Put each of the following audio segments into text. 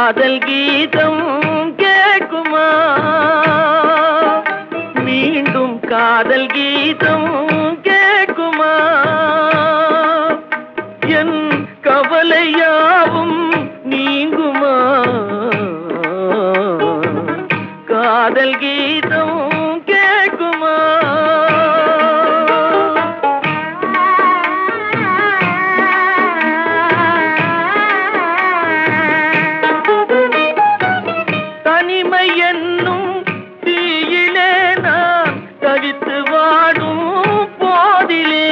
காதல் கீதம் கேட்குமா மீண்டும் காதல் கீதம் கேட்குமா என் கவலையாவும் நீங்குமா காதல் கீதம் கேட்குமா தனிமை என்னும் தீயிலே நான் தவித்து வாடும் போதிலே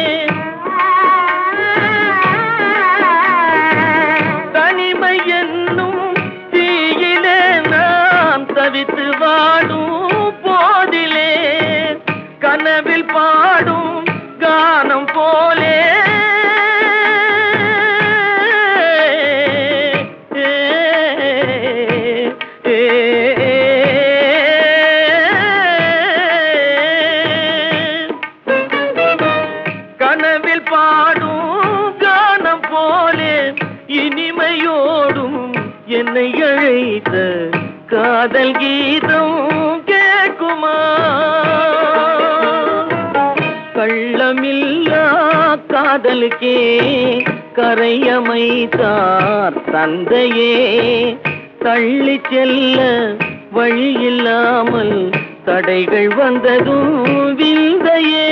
தனிமை என்னும் தீயிலே நான் தவித்து வாடும் போதிலே கனவில் பாடும் கானம் போலே கனவில் பாடும் கானம் போலே இனிமையோடும் என்னை அழைத்த காதல் கீதம் கேட்குமா கள்ளமில்லா காதலுக்கே கரையமைத்தார் தந்தையே தள்ளி செல்ல வழியில்லாமல் தடைகள் வந்ததும் விந்தையே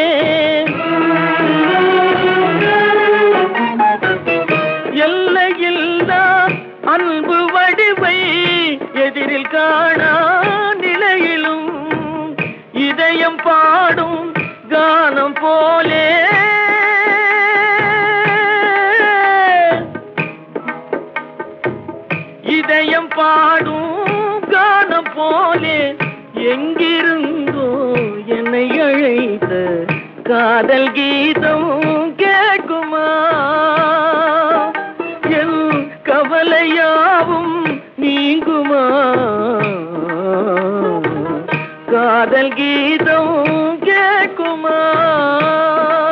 எல்லையில்லா அன்பு வடிவை எதிரில் காணா நிலையிலும் இதயம் பாடும் கானம் போலே இதயம் பாடும் கானம் போலே எங்கிருந்தோ என்னை அழைத்த காதல் கீதம் கேட்குமா என் கவலையாவும் நீங்குமா காதல் கீதம் கேட்குமா